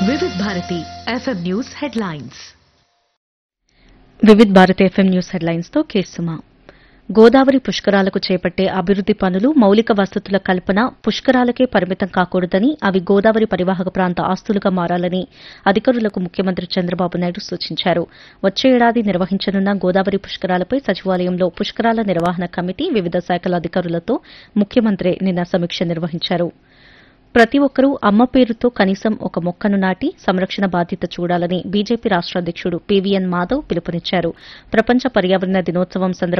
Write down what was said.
వివిధ Bharati FM news headlines Vividh Bharat FM news headlines తో కేసుమా గోదావరి పుష్కరాలకు చేపట్టే అభివృద్ది పనులు మౌలిక వసతుల కల్పన పుష్కరాలకే పరిమితం కాకూడదని అవి గోదావరి పరివాహక ప్రాంత ఆస్తులుగా మారాలని అధికారులకు ముఖ్యమంత్రి చంద్రబాబు నాయుడు సూచించారు వచ్చే ఏడాది నిర్వహించనున్న గోదావరి పుష్కరాలపై సచివాలయంలో పుష్కరాల నిర్వహణ కమిటీ వివిధ శాఖల అధికారులతో ముఖ్యమంత్రి నిన్న సమీక్ష నిర్వహించారు ప్రతి ఒక్కరూ అమ్మ పేరుతో కనీసం ఒక మొక్కను నాటి సంరక్షణ బాధ్యత చూడాలని బీజేపీ రాష్ట అధ్యకుడు పీవీఎన్ మాధవ్ పిలుపునిచ్చారు ప్రపంచ పర్యావరణ దినోత్సవం సందర్భంగా